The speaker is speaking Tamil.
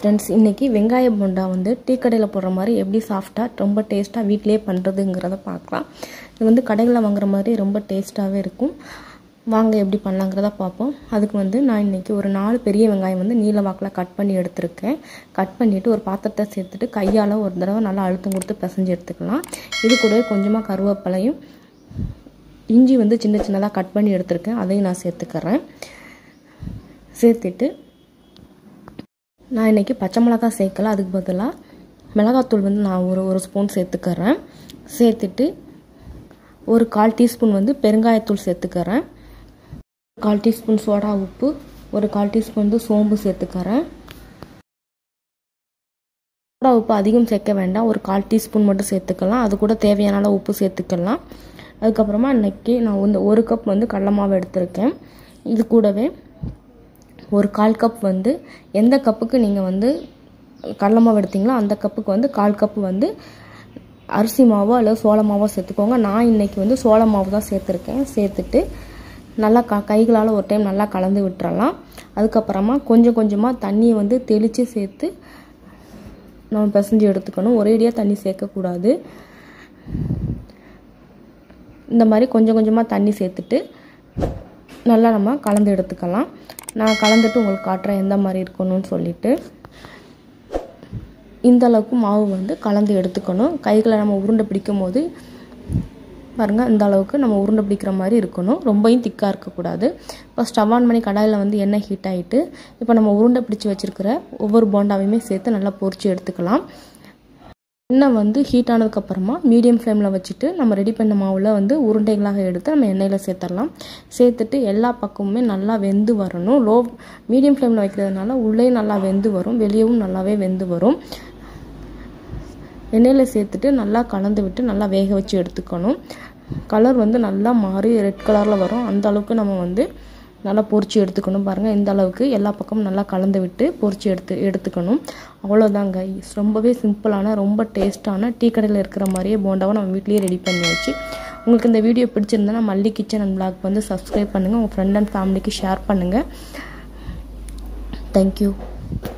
ஃப்ரெண்ட்ஸ் இன்றைக்கி வெங்காய போண்டா வந்து டீ கடையில் போடுற மாதிரி எப்படி சாஃப்டாக ரொம்ப டேஸ்ட்டாக வீட்டிலே பண்ணுறதுங்கிறத பார்க்கலாம் இது வந்து கடைகளில் வாங்குற மாதிரி ரொம்ப டேஸ்ட்டாகவே இருக்கும் வாங்க எப்படி பண்ணலாங்கிறத பார்ப்போம் அதுக்கு வந்து நான் இன்றைக்கி ஒரு நாலு பெரிய வெங்காயம் வந்து நீல வாக்கில் கட் பண்ணி எடுத்திருக்கேன் கட் பண்ணிவிட்டு ஒரு பாத்திரத்தை சேர்த்துட்டு கையால் ஒரு தடவை நல்லா அழுத்தம் கொடுத்து பிசைஞ்சு எடுத்துக்கலாம் இது கூடவே கொஞ்சமாக கருவேப்பிலையும் இஞ்சி வந்து சின்ன சின்னதாக கட் பண்ணி எடுத்திருக்கேன் அதையும் நான் சேர்த்துக்கிறேன் சேர்த்துட்டு நான் இன்றைக்கி பச்சை மிளகா சேர்க்கல அதுக்கு பதிலாக மிளகாத்தூள் வந்து நான் ஒரு ஒரு ஸ்பூன் சேர்த்துக்கிறேன் சேர்த்துட்டு ஒரு கால் டீஸ்பூன் வந்து பெருங்காயத்தூள் சேர்த்துக்கிறேன் கால் டீஸ்பூன் சோடா உப்பு ஒரு கால் டீஸ்பூன் வந்து சோம்பு சேர்த்துக்கிறேன் சோடா உப்பு அதிகம் சேர்க்க வேண்டாம் ஒரு கால் டீஸ்பூன் மட்டும் சேர்த்துக்கலாம் அது கூட தேவையான அளவு உப்பு சேர்த்துக்கலாம் அதுக்கப்புறமா இன்றைக்கி நான் வந்து ஒரு கப் வந்து கடல மாவு எடுத்திருக்கேன் இது கூடவே ஒரு கால் கப் வந்து எந்த கப்புக்கு நீங்கள் வந்து கடல மாவு எடுத்தீங்களோ அந்த கப்புக்கு வந்து கால் கப்பு வந்து அரிசி மாவோ அல்லது சோள மாவோ சேர்த்துக்கோங்க நான் இன்றைக்கி வந்து சோள மாவு தான் சேர்த்துருக்கேன் சேர்த்துட்டு நல்லா க கைகளால் ஒரு டைம் நல்லா கலந்து விட்டுறலாம் அதுக்கப்புறமா கொஞ்சம் கொஞ்சமாக தண்ணியை வந்து தெளித்து சேர்த்து நம்ம பிசைஞ்சு எடுத்துக்கணும் ஒரேடியாக தண்ணி சேர்க்கக்கூடாது இந்த மாதிரி கொஞ்சம் கொஞ்சமாக தண்ணி சேர்த்துட்டு நல்லா நம்ம கலந்து எடுத்துக்கலாம் நான் கலந்துட்டு உங்களுக்கு காட்டுறேன் எந்த மாதிரி இருக்கணும்னு சொல்லிட்டு இந்த அளவுக்கு மாவு வந்து கலந்து எடுத்துக்கணும் கைகளை நம்ம உருண்டை பிடிக்கும் போது பாருங்கள் இந்த அளவுக்கு நம்ம உருண்டை பிடிக்கிற மாதிரி இருக்கணும் ரொம்பவும் திக்காக இருக்கக்கூடாது இப்போ ஸ்டவ் ஆன் பண்ணி கடாயில் வந்து எண்ணெய் ஹீட் ஆகிட்டு இப்போ நம்ம உருண்டை பிடிச்சி வச்சுருக்கிற ஒவ்வொரு போண்டாவையுமே சேர்த்து நல்லா பொரிச்சு எடுத்துக்கலாம் எண்ணெய் வந்து ஹீட் ஆனதுக்கப்புறமா மீடியம் ஃப்ளேமில் வச்சுட்டு நம்ம ரெடி பண்ண மாவில் வந்து உருண்டைகளாக எடுத்து நம்ம எண்ணெயில் சேர்த்துடலாம் சேர்த்துட்டு எல்லா பக்கமுமே நல்லா வெந்து வரணும் லோ மீடியம் ஃப்ளேமில் வைக்கிறதுனால உள்ளே நல்லா வெந்து வரும் வெளியவும் நல்லாவே வெந்து வரும் எண்ணெயில் சேர்த்துட்டு நல்லா கலந்து விட்டு நல்லா வேக வச்சு எடுத்துக்கணும் கலர் வந்து நல்லா மாறி ரெட் கலரில் வரும் அந்த அளவுக்கு நம்ம வந்து நல்லா பொரிச்சு எடுத்துக்கணும் பாருங்கள் இந்த அளவுக்கு எல்லா பக்கமும் நல்லா கலந்து விட்டு பொரிச்சு எடுத்து எடுத்துக்கணும் அவ்வளோதாங்க ரொம்பவே சிம்பிளான ரொம்ப டேஸ்ட்டான டீ கடையில் இருக்கிற மாதிரியே போண்டாவை நம்ம வீட்லேயே ரெடி பண்ணியாச்சு உங்களுக்கு இந்த வீடியோ பிடிச்சிருந்தா மல்லி கிச்சன் அண்ட் பிளாக் வந்து சப்ஸ்கிரைப் பண்ணுங்கள் உங்கள் ஃப்ரெண்ட் அண்ட் ஃபேமிலிக்கு ஷேர் பண்ணுங்கள் தேங்க்யூ